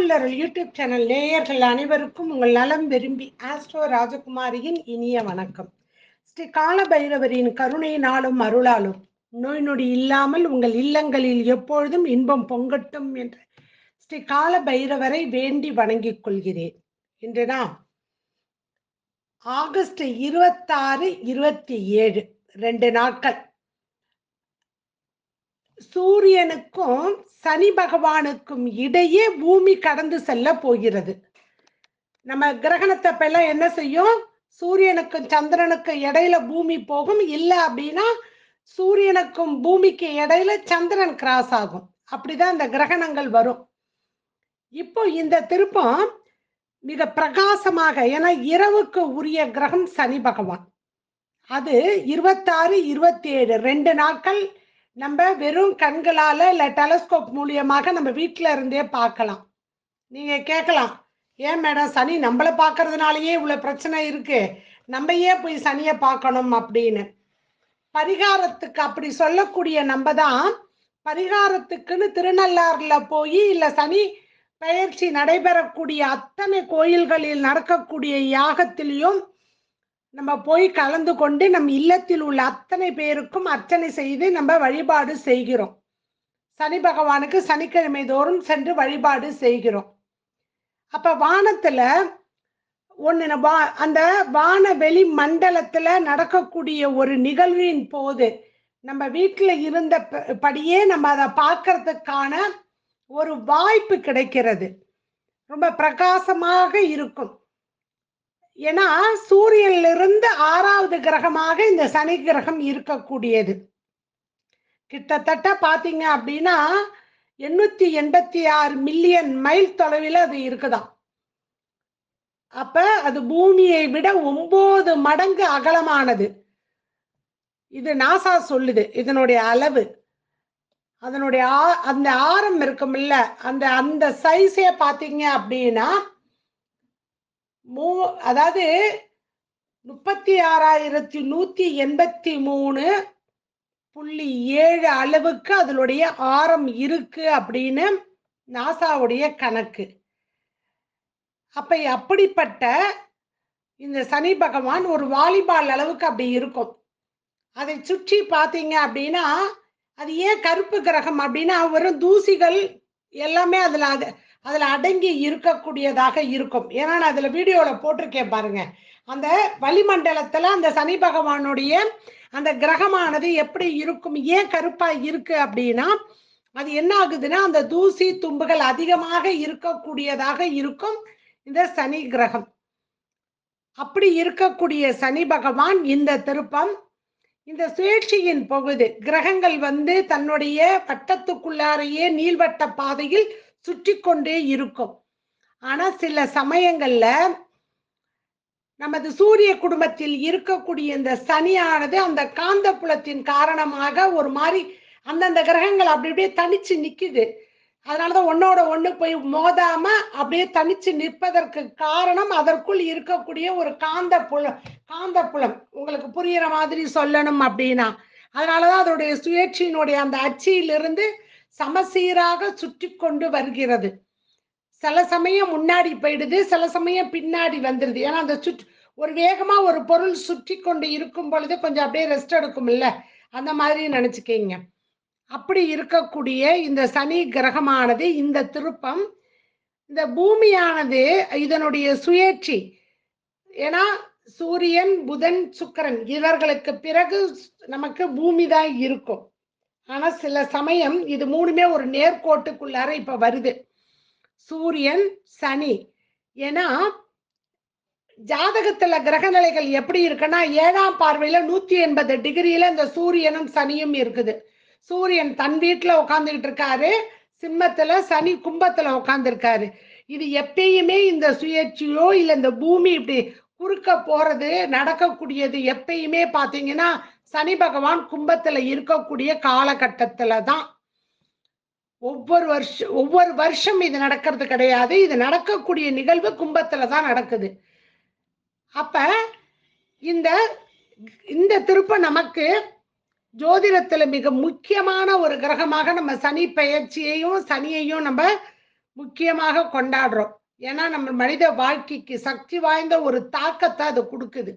Tiruvallur YouTube channel நேயர்கள் அனைவருக்கும் உங்கள் நலம் விரும்பி ஆஸ்ட்ரோ ராஜகுமாரியின் இனிய வணக்கம் ஸ்ரீ கால பைரவரின் கருணையினாலும் அருளாலும் நோய் நொடி இல்லாமல் உங்கள் இல்லங்களில் எப்பொழுதும் இன்பம் பொங்கட்டும் என்ற ஸ்ரீ கால பைரவரை வேண்டி வணங்கிக் கொள்கிறேன் இன்று நாம் ஆகஸ்ட் இருபத்தாறு இருபத்தி ஏழு ரெண்டு நாட்கள் சூரியனுக்கும் சனி பகவானுக்கும் இடையே பூமி கடந்து செல்ல போகிறது நம்ம கிரகணத்தை எல்லாம் என்ன செய்யும் சூரியனுக்கும் சந்திரனுக்கும் இடையில பூமி போகும் இல்லை அப்படின்னா சூரியனுக்கும் பூமிக்கு இடையில சந்திரன் கிராஸ் ஆகும் அப்படிதான் இந்த கிரகணங்கள் வரும் இப்போ இந்த திருப்பம் மிக பிரகாசமாக ஏன்னா இரவுக்கு உரிய கிரகம் சனி பகவான் அது இருபத்தாறு இருபத்தி ஏழு ரெண்டு நாட்கள் நம்ம வெறும் கண்களால இல்ல டெலஸ்கோப் மூலியமாக நம்ம வீட்டில இருந்தே பார்க்கலாம் நீங்க கேட்கலாம் ஏன் மேடம் சனி நம்மளை பார்க்கறதுனாலயே இவ்வளவு பிரச்சனை இருக்கு நம்ம ஏன் போய் சனியை பார்க்கணும் அப்படின்னு பரிகாரத்துக்கு அப்படி சொல்லக்கூடிய நம்ம தான் பரிகாரத்துக்குன்னு திருநள்ளாறுல போய் இல்ல சனி பயிற்சி நடைபெறக்கூடிய அத்தனை கோயில்களில் நடக்கக்கூடிய யாகத்திலையும் நம்ம போய் கலந்து கொண்டு நம் இல்லத்தில் உள்ள அத்தனை பேருக்கும் அர்ச்சனை செய்து நம்ம வழிபாடு செய்கிறோம் சனி பகவானுக்கு சனிக்கிழமை தோறும் சென்று வழிபாடு செய்கிறோம் அப்ப வானத்துல ஒன்னு வா அந்த வானவெளி மண்டலத்துல நடக்கக்கூடிய ஒரு நிகழ்வின் போது நம்ம வீட்டுல இருந்த படியே நம்ம அதை பார்க்கறதுக்கான ஒரு வாய்ப்பு கிடைக்கிறது ரொம்ப பிரகாசமாக இருக்கும் ஏன்னா சூரியன்ல இருந்து ஆறாவது கிரகமாக இந்த சனி கிரகம் இருக்கக்கூடியது கிட்டத்தட்ட பாத்தீங்க அப்படின்னா எண்ணூத்தி எண்பத்தி ஆறு மில்லியன் மைல் தொலைவில் அது இருக்குதாம் அப்ப அது பூமியை விட ஒன்பது மடங்கு அகலமானது இது நாசா சொல்லுது இதனுடைய அளவு அதனுடைய அந்த ஆரம் இருக்கும்ல அந்த அந்த சைஸே பாத்தீங்க அப்படின்னா மூ அதாவது முப்பத்தி ஆறாயிரத்தி நூத்தி எண்பத்தி மூணு புள்ளி ஏழு அளவுக்கு அதனுடைய ஆரம் இருக்கு அப்படின்னு நாசாவுடைய கணக்கு அப்ப அப்படிப்பட்ட இந்த சனி பகவான் ஒரு வாலிபால் அளவுக்கு அப்படி இருக்கும் அதை சுற்றி பார்த்தீங்க அப்படின்னா அது ஏன் கருப்பு கிரகம் அப்படின்னா வெறும் தூசிகள் எல்லாமே அதுல அது அதுல அடங்கி இருக்கக்கூடியதாக இருக்கும் ஏன்னா நான் அதுல வீடியோல போட்டிருக்கேன் பாருங்க அந்த வளிமண்டலத்துல அந்த சனி பகவானுடைய அந்த கிரகமானது எப்படி இருக்கும் ஏன் கருப்பா இருக்கு அப்படின்னா அது என்ன ஆகுதுன்னா அந்த தூசி தும்புகள் அதிகமாக இருக்கக்கூடியதாக இருக்கும் இந்த சனி கிரகம் அப்படி இருக்கக்கூடிய சனி பகவான் இந்த திருப்பம் இந்த சுழற்சியின் பகுதி கிரகங்கள் வந்து தன்னுடைய வட்டத்துக்குள்ளாரையே நீள்வட்ட பாதையில் சுற்றி கொண்டே இருக்கும் ஆனா சில சமயங்கள்ல நமது சூரிய குடும்பத்தில் இருக்கக்கூடிய இந்த சனியானது அந்த காந்த புலத்தின் காரணமாக ஒரு மாதிரி அந்தந்த கிரகங்கள் அப்படி அப்படியே தனிச்சு நிக்குது அதனாலதான் ஒன்னோட ஒண்ணு போய் மோதாம அப்படியே தனிச்சு நிற்பதற்கு காரணம் அதற்குள் இருக்கக்கூடிய ஒரு காந்த புலம் காந்த புலம் உங்களுக்கு புரியுற மாதிரி சொல்லணும் அப்படின்னா அதனாலதான் அதோடைய சுயேட்சியினுடைய அந்த அச்சியிலிருந்து சமசீராக சுற்றி கொண்டு வருகிறது சில சமயம் முன்னாடி போயிடுது சில சமயம் பின்னாடி வந்துடுது ஏன்னா அந்த சுற்று ஒரு வேகமா ஒரு பொருள் சுற்றி கொண்டு இருக்கும் பொழுது கொஞ்சம் அப்படியே ரெஸ்ட் எடுக்கும் இல்ல அந்த மாதிரி நினைச்சுக்கீங்க அப்படி இருக்கக்கூடிய இந்த சனி கிரகமானது இந்த திருப்பம் இந்த பூமியானது இதனுடைய சுயேட்சி ஏன்னா சூரியன் புதன் சுக்கரன் இவர்களுக்கு பிறகு நமக்கு பூமி தான் இருக்கும் ஆனா சில சமயம் இது மூணுமே ஒரு நேர்கோட்டுக்குள்ளார இப்ப வருது சூரியன் சனி ஏன்னா ஜாதகத்துல கிரக நிலைகள் எப்படி இருக்குன்னா ஏழாம் பார்வையில நூத்தி எண்பது டிகிரியில இந்த சூரியனும் சனியும் இருக்குது சூரியன் தன் வீட்டுல உட்காந்துக்கிட்டு இருக்காரு சிம்மத்துல சனி கும்பத்துல உட்காந்துருக்காரு இது எப்பயுமே இந்த சுயேட்சியோ இல்ல இந்த பூமி இப்படி குறுக்க போறது நடக்கக்கூடியது எப்பயுமே பாத்தீங்கன்னா சனி பகவான் கும்பத்துல இருக்கக்கூடிய காலகட்டத்துல தான் ஒவ்வொரு வருஷம் ஒவ்வொரு வருஷம் இது நடக்கிறது கிடையாது இது நடக்கக்கூடிய நிகழ்வு கும்பத்துல தான் நடக்குது அப்ப இந்த இந்த திருப்பம் நமக்கு ஜோதிடத்துல மிக முக்கியமான ஒரு கிரகமாக நம்ம சனி பெயர்ச்சியையும் சனியையும் நம்ம முக்கியமாக கொண்டாடுறோம் ஏன்னா நம்ம மனித வாழ்க்கைக்கு சக்தி வாய்ந்த ஒரு தாக்கத்தை அது கொடுக்குது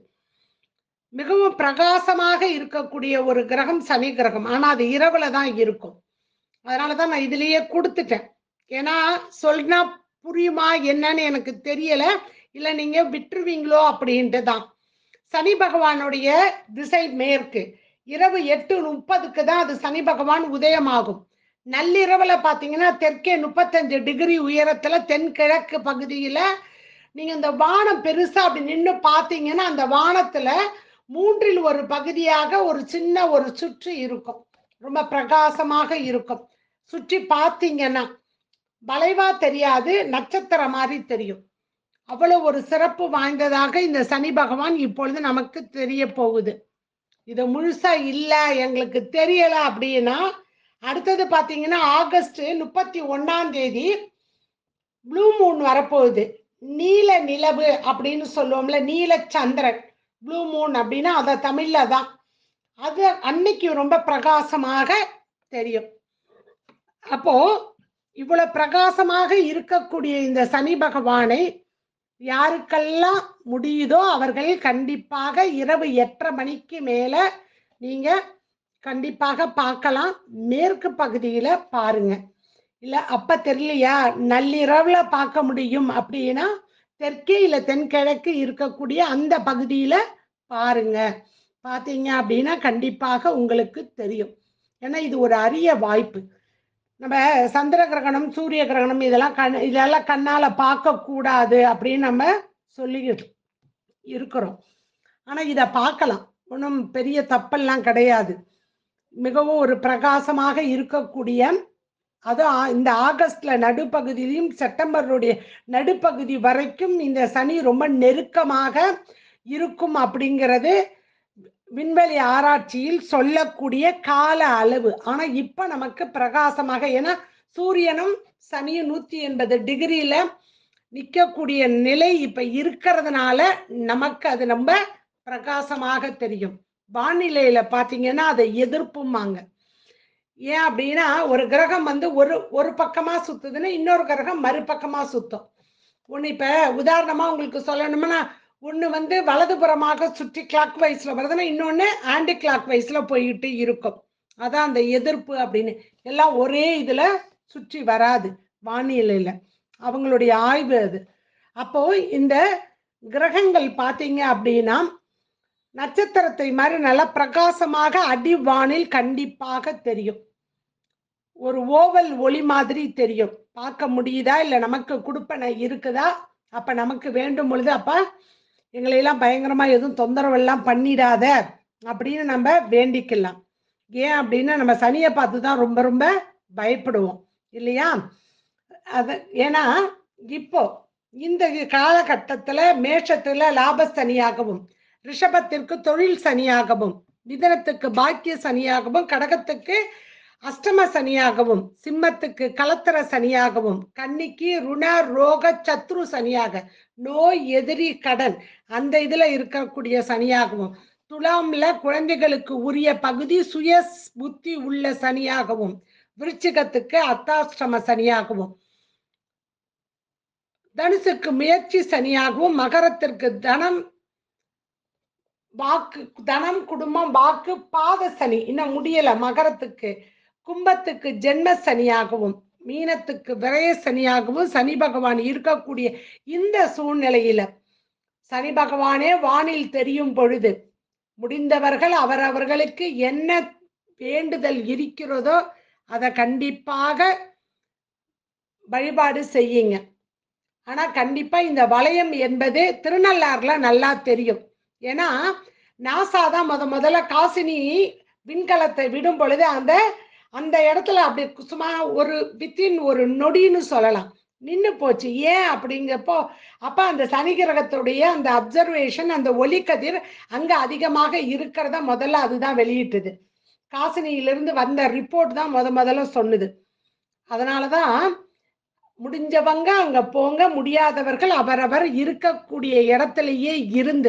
மிகவும் பிரகாசமாக இருக்கக்கூடிய ஒரு கிரகம் சனி கிரகம் ஆனா அது இரவுல தான் இருக்கும் அதனாலதான் நான் இதுலயே கொடுத்துட்டேன் ஏன்னா சொன்னா புரியுமா என்னன்னு எனக்கு தெரியல இல்ல நீங்க விட்டுருவீங்களோ அப்படின்ட்டு தான் சனி பகவானுடைய திசை மேற்கு இரவு எட்டு முப்பதுக்கு தான் அது சனி பகவான் உதயமாகும் நள்ளிரவுல பாத்தீங்கன்னா தெற்கே முப்பத்தஞ்சு டிகிரி உயரத்துல தென்கிழக்கு பகுதியில நீங்க இந்த வானம் பெருசா அப்படி நின்னு பாத்தீங்கன்னா அந்த வானத்துல மூன்றில் ஒரு பகுதியாக ஒரு சின்ன ஒரு சுற்று இருக்கும் ரொம்ப பிரகாசமாக இருக்கும் சுற்றி பார்த்தீங்கன்னா வளைவா தெரியாது நட்சத்திரம் மாதிரி தெரியும் அவ்வளவு ஒரு சிறப்பு வாய்ந்ததாக இந்த சனி பகவான் இப்பொழுது நமக்கு தெரிய போகுது இது முழுசா இல்ல எங்களுக்கு தெரியல அப்படின்னா அடுத்தது பாத்தீங்கன்னா ஆகஸ்ட் முப்பத்தி ஒன்னாம் தேதி ப்ளூ மூன் வரப்போகுது நீல நிலவு அப்படின்னு சொல்லுவோம்ல நீல சந்திரன் ப்ளூ மூன் அப்படின்னா அத தமிழ்ல தான் அது அன்னைக்கு ரொம்ப பிரகாசமாக தெரியும் அப்போ இவ்வளவு பிரகாசமாக இருக்கக்கூடிய இந்த சனி பகவானை யாருக்கெல்லாம் முடியுதோ அவர்கள் கண்டிப்பாக இரவு எட்டரை மணிக்கு மேல நீங்க கண்டிப்பாக பார்க்கலாம் மேற்கு பகுதியில பாருங்க இல்ல அப்ப தெரியலையா நள்ளிரவுல பார்க்க முடியும் அப்படின்னா தெற்கே இல்ல தென்கிழக்கு இருக்கக்கூடிய அந்த பகுதியில பாருங்க பார்த்தீங்க அப்படின்னா கண்டிப்பாக உங்களுக்கு தெரியும் ஏன்னா இது ஒரு அரிய வாய்ப்பு நம்ம சந்திர கிரகணம் சூரிய கிரகணம் இதெல்லாம் கண் இதெல்லாம் கண்ணால பார்க்க கூடாது அப்படின்னு நம்ம சொல்லி இருக்கிறோம் ஆனா இத பார்க்கலாம் ஒன்றும் பெரிய தப்பெல்லாம் கிடையாது மிகவும் ஒரு பிரகாசமாக இருக்கக்கூடிய அதுவும் ஆ- இந்த ஆகஸ்ட்ல நடுப்பகுதியிலும் செப்டம்பருடைய நடுப்பகுதி வரைக்கும் இந்த சனி ரொம்ப நெருக்கமாக இருக்கும் அப்படிங்கிறது விண்வெளி ஆராய்ச்சியில் சொல்லக்கூடிய கால அளவு ஆனா இப்ப நமக்கு பிரகாசமாக ஏன்னா சூரியனும் சனியும் நூத்தி எண்பது டிகிரியில நிக்கக்கூடிய நிலை இப்ப இருக்கிறதுனால நமக்கு அது ரொம்ப பிரகாசமாக தெரியும் வானிலையில பாத்தீங்கன்னா அதை எதிர்ப்புமாங்க ஏன் அப்படின்னா ஒரு கிரகம் வந்து ஒரு ஒரு பக்கமா சுத்துதுன்னா இன்னொரு கிரகம் மறுபக்கமா சுத்தும் ஒண்ணு இப்ப உதாரணமா உங்களுக்கு சொல்லணும்னா ஒண்ணு வந்து வலதுபுறமாக சுற்றி கிளாக் வைஸ்ல வருதுன்னா இன்னொன்னு ஆன்டி கிளாக் வைஸ்ல போயிட்டு இருக்கும் அதான் அந்த எதிர்ப்பு அப்படின்னு எல்லாம் ஒரே இதுல சுற்றி வராது வானிலையில அவங்களுடைய ஆய்வு அது அப்போ இந்த கிரகங்கள் பார்த்தீங்க அப்படின்னா நட்சத்திரத்தை மாதிரி நல்லா பிரகாசமாக அடிவானில் கண்டிப்பாக தெரியும் ஒரு ஓவல் ஒளி மாதிரி தெரியும் பார்க்க முடியுதா இல்ல நமக்கு குடுப்பனை இருக்குதா அப்ப நமக்கு வேண்டும் பொழுது அப்ப எங்களை எல்லாம் பயங்கரமா எதுவும் தொந்தரவு எல்லாம் பண்ணிடாத அப்படின்னு நம்ம வேண்டிக்கலாம் ஏன் அப்படின்னா நம்ம சனியை பார்த்து தான் ரொம்ப ரொம்ப பயப்படுவோம் இல்லையா அது ஏன்னா இப்போ இந்த காலகட்டத்துல மேஷத்துல லாப சனியாகவும் ரிஷபத்திற்கு தொழில் சனியாகவும் மிதனத்துக்கு பாக்கிய சனியாகவும் கடகத்துக்கு அஷ்டம சனியாகவும் சிம்மத்துக்கு கலத்தர சனியாகவும் கன்னிக்கு ருண ரோக சத்ரு சனியாக நோய் எதிரி கடன் அந்த இதுல இருக்கக்கூடிய சனியாகவும் துலாம்ல குழந்தைகளுக்கு உரிய பகுதி சுய புத்தி உள்ள சனியாகவும் விருச்சிகத்துக்கு அத்தாஷ்டம சனியாகவும் தனுசுக்கு முயற்சி சனியாகவும் மகரத்திற்கு தனம் வாக்கு தனம் குடும்பம் வாக்கு பாத சனி இன்னும் முடியல மகரத்துக்கு கும்பத்துக்கு ஜென்ம சனியாகவும் மீனத்துக்கு விரய சனியாகவும் சனி பகவான் இருக்கக்கூடிய இந்த சூழ்நிலையில சனி பகவானே வானில் தெரியும் பொழுது முடிந்தவர்கள் அவரவர்களுக்கு என்ன வேண்டுதல் இருக்கிறதோ அதை கண்டிப்பாக வழிபாடு செய்யுங்க ஆனா கண்டிப்பா இந்த வளையம் என்பது திருநள்ளாறுல நல்லா தெரியும் ஏன்னா நாசா தான் முத முதல்ல காசினி விண்கலத்தை விடும் பொழுது அந்த அந்த இடத்துல அப்படி சும்மா ஒரு வித்தின் ஒரு நொடின்னு சொல்லலாம் நின்னு போச்சு ஏன் அப்படிங்கப்போ அப்ப அந்த சனி கிரகத்துடைய அந்த அப்சர்வேஷன் அந்த ஒளிக்கதிர் அங்க அதிகமாக இருக்கிறத முதல்ல அதுதான் வெளியிட்டது காசினியிலிருந்து வந்த ரிப்போர்ட் தான் முத முதல்ல சொன்னது அதனாலதான் முடிஞ்சவங்க அங்க போங்க முடியாதவர்கள் அவரவர் இருக்கக்கூடிய இடத்திலேயே இருந்து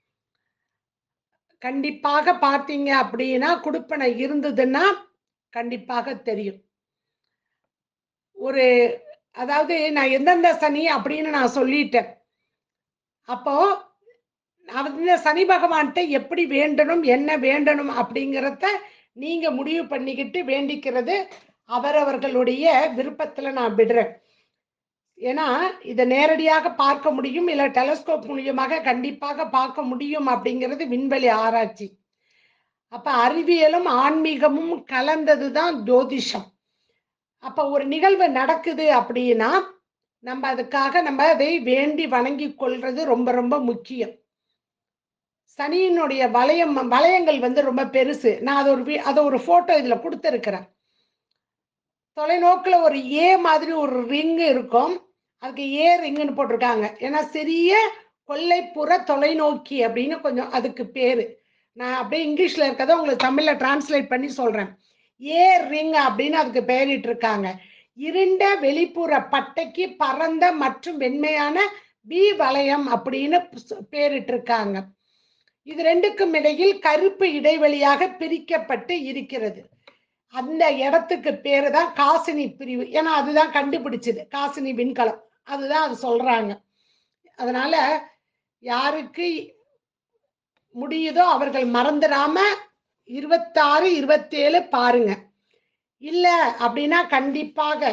கண்டிப்பாக பார்த்தீங்க அப்படின்னா குடுப்பனை இருந்ததுன்னா கண்டிப்பாக தெரியும் ஒரு அதாவது நான் எந்தெந்த சனி அப்படின்னு நான் சொல்லிட்டேன் அப்போ அந்த சனி பகவான்கிட்ட எப்படி வேண்டணும் என்ன வேண்டணும் அப்படிங்கிறத நீங்க முடிவு பண்ணிக்கிட்டு வேண்டிக்கிறது அவரவர்களுடைய விருப்பத்துல நான் விடுறேன் ஏன்னா இதை நேரடியாக பார்க்க முடியும் இல்ல டெலஸ்கோப் மூலியமாக கண்டிப்பாக பார்க்க முடியும் அப்படிங்கிறது விண்வெளி ஆராய்ச்சி அப்ப அறிவியலும் ஆன்மீகமும் கலந்ததுதான் ஜோதிஷம் அப்ப ஒரு நிகழ்வு நடக்குது அப்படின்னா நம்ம அதுக்காக நம்ம அதை வேண்டி வணங்கி கொள்றது ரொம்ப ரொம்ப முக்கியம் சனியினுடைய வளையம் வளையங்கள் வந்து ரொம்ப பெருசு நான் அதை ஒரு வி- அதை ஒரு போட்டோ இதுல கொடுத்துருக்கிறேன் தொலைநோக்குல ஒரு ஏ மாதிரி ஒரு ரிங் இருக்கும் அதுக்கு ஏ ரிங்குன்னு போட்டிருக்காங்க ஏன்னா சிறிய கொல்லைப்புற தொலைநோக்கி அப்படின்னு கொஞ்சம் அதுக்கு பேரு நான் அப்படியே இங்கிலீஷ்ல இருக்கதை உங்களுக்கு தமிழ்ல டிரான்ஸ்லேட் பண்ணி சொல்றேன் ஏ ரிங் அப்படின்னு அதுக்கு பெயரிட்டு இருக்காங்க இருண்ட வெளிப்புற பட்டைக்கு பரந்த மற்றும் வெண்மையான பி வளையம் அப்படின்னு பு- பேரிட்டு இருக்காங்க இது ரெண்டுக்கும் இடையில் கருப்பு இடைவெளியாக பிரிக்கப்பட்டு இருக்கிறது அந்த இடத்துக்கு பேரு தான் காசினி பிரிவு ஏன்னா அதுதான் கண்டுபிடிச்சது காசினி விண்கலம் அதுதான் அது சொல்றாங்க அதனால யாருக்கு முடியுதோ அவர்கள் மறந்துடாம இருபத்தாறு இருபத்தேழு பாருங்க இல்ல அப்படின்னா கண்டிப்பாக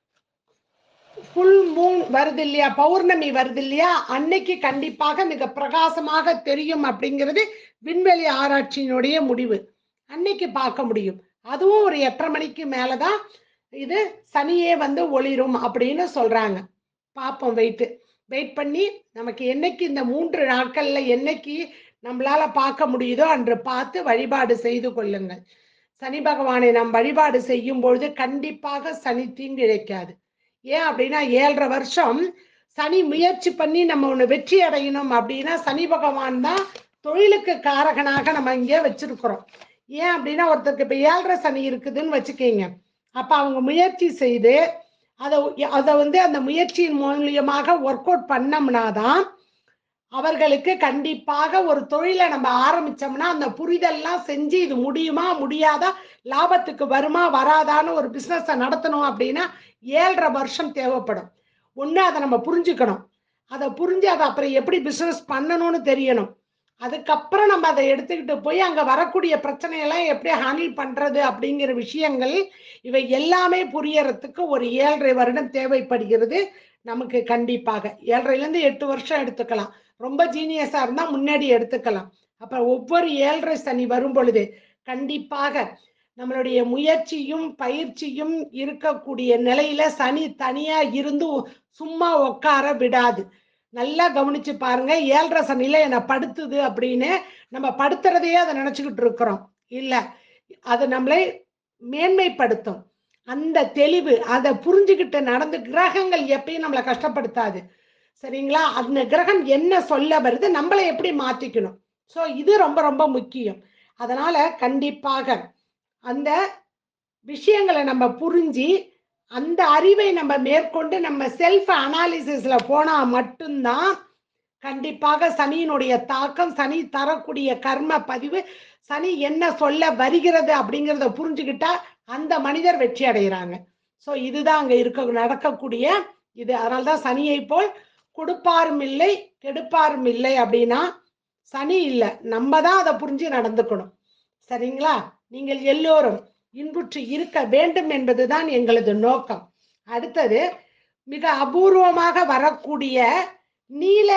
ஃபுல் மூன் வருது இல்லையா பௌர்ணமி வருது இல்லையா அன்னைக்கு கண்டிப்பாக மிக பிரகாசமாக தெரியும் அப்படிங்கிறது விண்வெளி ஆராய்ச்சியினுடைய முடிவு அன்னைக்கு பார்க்க முடியும் அதுவும் ஒரு எட்டரை மணிக்கு மேலதான் இது சனியே வந்து ஒளிரும் அப்படின்னு சொல்றாங்க பார்ப்போம் வெயிட் வெயிட் பண்ணி நமக்கு என்னைக்கு இந்த மூன்று நாட்கள்ல என்னைக்கு நம்மளால பார்க்க முடியுதோ அன்று பார்த்து வழிபாடு செய்து கொள்ளுங்கள் சனி பகவானை நாம் வழிபாடு செய்யும் பொழுது கண்டிப்பாக சனி தீங்கு இழைக்காது ஏன் அப்படின்னா ஏழரை வருஷம் சனி முயற்சி பண்ணி நம்ம ஒண்ணு வெற்றி அடையணும் அப்படின்னா சனி பகவான் தான் தொழிலுக்கு காரகனாக நம்ம இங்கே வச்சிருக்கிறோம் ஏன் அப்படின்னா ஒருத்தருக்கு இப்ப ஏழரை சனி இருக்குதுன்னு வச்சுக்கோங்க அப்ப அவங்க முயற்சி செய்து அதை அதை வந்து அந்த முயற்சியின் மூலியமாக ஒர்க் அவுட் பண்ணோம்னாதான் அவர்களுக்கு கண்டிப்பாக ஒரு தொழிலை நம்ம ஆரம்பிச்சோம்னா அந்த புரிதல்லாம் செஞ்சு இது முடியுமா முடியாதா லாபத்துக்கு வருமா வராதான்னு ஒரு பிசினஸை நடத்தணும் அப்படின்னா ஏழரை வருஷம் தேவைப்படும் ஒண்ணு அதை நம்ம புரிஞ்சுக்கணும் அதை புரிஞ்சு அதை அப்புறம் எப்படி பிசினஸ் பண்ணணும்னு தெரியணும் அதுக்கப்புறம் நம்ம அதை எடுத்துக்கிட்டு போய் அங்க வரக்கூடிய பிரச்சனையெல்லாம் எப்படி ஹேண்டில் பண்றது அப்படிங்கிற விஷயங்கள் இவை எல்லாமே புரியறதுக்கு ஒரு ஏழரை வருடம் தேவைப்படுகிறது நமக்கு கண்டிப்பாக ஏழரைல இருந்து எட்டு வருஷம் எடுத்துக்கலாம் ரொம்ப ஜீனியஸா இருந்தா முன்னாடி எடுத்துக்கலாம் அப்ப ஒவ்வொரு ஏழரை சனி வரும் பொழுது கண்டிப்பாக நம்மளுடைய முயற்சியும் பயிற்சியும் இருக்கக்கூடிய நிலையில சனி தனியா இருந்து சும்மா உட்கார விடாது நல்லா கவனிச்சு பாருங்க ஏழரை சனியில என்னை படுத்துது அப்படின்னு நம்ம படுத்துறதையே அதை நினைச்சுக்கிட்டு இருக்கிறோம் இல்ல அது நம்மளை மேன்மைப்படுத்தும் அந்த தெளிவு அதை புரிஞ்சுக்கிட்டு நடந்து கிரகங்கள் எப்பயும் நம்மளை கஷ்டப்படுத்தாது சரிங்களா அந்த கிரகம் என்ன சொல்ல வருது நம்மளை எப்படி மாத்திக்கணும் சோ இது ரொம்ப ரொம்ப முக்கியம் அதனால கண்டிப்பாக அந்த விஷயங்களை நம்ம புரிஞ்சு அந்த அறிவை நம்ம மேற்கொண்டு நம்ம செல்ஃப் அனாலிசிஸ்ல போனா மட்டும்தான் கண்டிப்பாக சனியினுடைய தாக்கம் சனி தரக்கூடிய கர்ம பதிவு சனி என்ன சொல்ல வருகிறது அப்படிங்கிறத புரிஞ்சுக்கிட்டா அந்த மனிதர் வெற்றி அடைகிறாங்க சோ இதுதான் அங்க இருக்க நடக்கக்கூடிய இது அதனால்தான் சனியை போல் கொடுப்பாரும் இல்லை கெடுப்பாரும் இல்லை அப்படின்னா சனி இல்லை நம்ம தான் அதை புரிஞ்சு நடந்துக்கணும் சரிங்களா நீங்கள் எல்லோரும் இன்புற்று இருக்க வேண்டும் என்பதுதான் எங்களது நோக்கம் அடுத்தது மிக அபூர்வமாக வரக்கூடிய நீல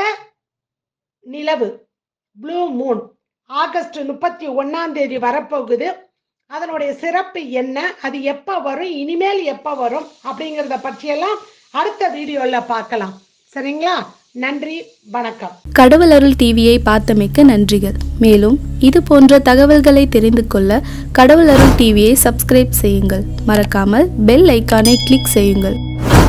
நிலவு ப்ளூ மூன் ஆகஸ்ட் முப்பத்தி ஒன்னாம் தேதி வரப்போகுது அதனுடைய சிறப்பு என்ன அது எப்ப வரும் இனிமேல் எப்ப வரும் அப்படிங்கிறத பற்றியெல்லாம் அடுத்த வீடியோல பார்க்கலாம் சரிங்களா நன்றி வணக்கம் கடவுள் அருள் டிவியை பார்த்தமைக்கு நன்றிகள் மேலும் இது போன்ற தகவல்களை தெரிந்து கொள்ள கடவுள் அருள் டிவியை சப்ஸ்கிரைப் செய்யுங்கள் மறக்காமல் பெல் ஐக்கானை கிளிக் செய்யுங்கள்